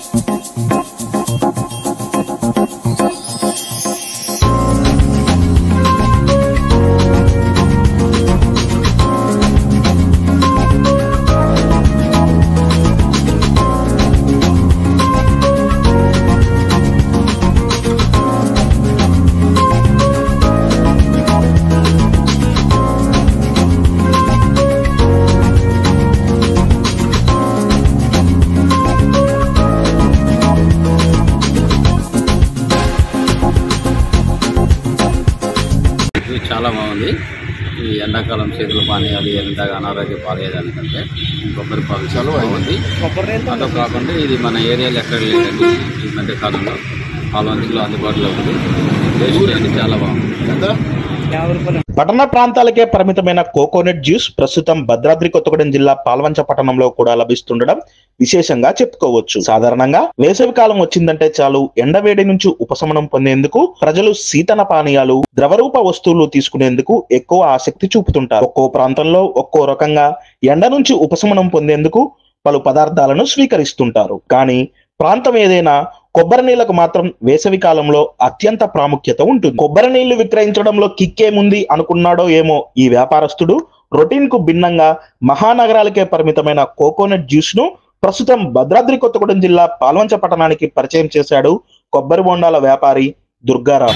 ఇది చాలా బాగుంది ఈ ఎండాకాలం చేతులు పానీయాలు ఎంతగా అనారోగ్య పాలేదానికంటే కొబ్బరి పాలు చాలా బాగుంది అదో కాకుండా ఇది మన ఏరియాలో ఎక్కడ లేదండి ఈ మధ్య కాలంలో పాలవంచులో అందుబాటులో ఉంది టేస్ట్ అనేది చాలా బాగుంది పట్టణ ప్రాంతాలకే పరిమితమైన కోకోనట్ జ్యూస్ ప్రస్తుతం భద్రాద్రి కొత్తగూడెం జిల్లా పాల్వంచ పట్టణంలో కూడా లభిస్తుండడం విశేషంగా చెప్పుకోవచ్చు సాధారణంగా వేసవి కాలం వచ్చిందంటే చాలు ఎండవేడి నుంచి ఉపశమనం పొందేందుకు ప్రజలు శీతల పానీయాలు ద్రవరూప వస్తువులు తీసుకునేందుకు ఎక్కువ ఆసక్తి చూపుతుంటారు ఒక్కో ప్రాంతంలో ఒక్కో రకంగా ఎండ నుంచి ఉపశమనం పొందేందుకు పలు పదార్థాలను స్వీకరిస్తుంటారు కానీ ప్రాంతం ఏదైనా కొబ్బరి నీళ్లకు మాత్రం వేసవి కాలంలో అత్యంత ప్రాముఖ్యత ఉంటుంది కొబ్బరి నీళ్లు విక్రయించడంలో కిక్కేముంది అనుకున్నాడో ఏమో ఈ వ్యాపారస్తుడు రొటీన్ కు భిన్నంగా మహానగరాలకే పరిమితమైన కోకోనట్ జ్యూస్ ను ప్రస్తుతం భద్రాద్రి కొత్తగూడెం జిల్లా పాల్వంచ పట్టణానికి పరిచయం చేశాడు కొబ్బరి బొండాల వ్యాపారి దుర్గారావు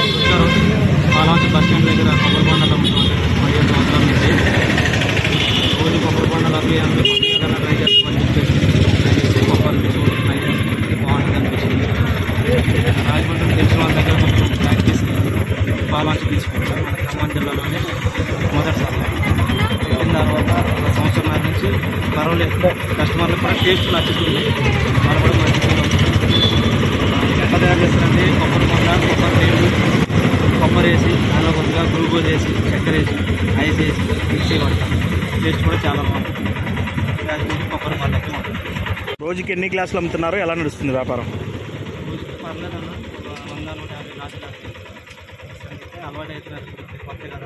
పాలవంచ బస్ స్టాండ్ దగ్గర కొబ్బరి బొండాలు అమ్ముతున్నాం పదిహేను సంవత్సరాల నుంచి రోజు కొబ్బరి బొండాలు అవి అందులో ఏదైనా ట్రై చేసుకోమని చెప్పేసి ట్రై చేసి కొబ్బరి చూసి ట్రై చేసి బాగుంటుంది అనిపించింది రాజమండ్రి తెలిసిన వాళ్ళ దగ్గర కొంచెం ప్రాక్టీస్ పాలవంచ తీసుకుంటాం మన ఖమ్మం జిల్లాలోనే మొదటిసారి పెట్టిన తర్వాత ఒక సంవత్సరం నుంచి పర్వాలేదు కస్టమర్లకు కూడా టేస్ట్ నచ్చుతుంది వాళ్ళు కూడా మంచి ఫీల్ అవుతుంది ఎట్లా తయారు చేస్తారంటే కొబ్బరి బొండ కొబ్బరి నీళ్ళు కొబ్బరి వేసి అందులో కొద్దిగా గ్లూకోజ్ వేసి చక్కెర వేసి ఐస్ వేసి మిక్సీ పడతాం టేస్ట్ కూడా చాలా బాగుంటుంది దాని గురించి కొబ్బరి పండుగ ఉంటుంది రోజుకి ఎన్ని గ్లాసులు అమ్ముతున్నారు ఎలా నడుస్తుంది వ్యాపారం రోజుకి పర్లేదు అన్న ఒక వంద నూట యాభై గ్లాసులు అయితే అలవాటు అవుతున్నారు కొత్త కదా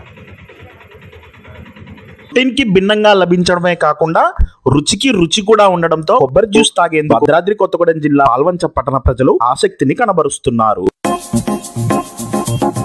రొటీన్ కి భిన్నంగా లభించడమే కాకుండా రుచికి రుచి కూడా ఉండడంతో కొబ్బరి జ్యూస్ తాగేందుకు భద్రాద్రి కొత్తగూడెం జిల్లా ఆల్వంచ పట్టణ ప్రజలు ఆసక్తిని కనబరుస్తున్నారు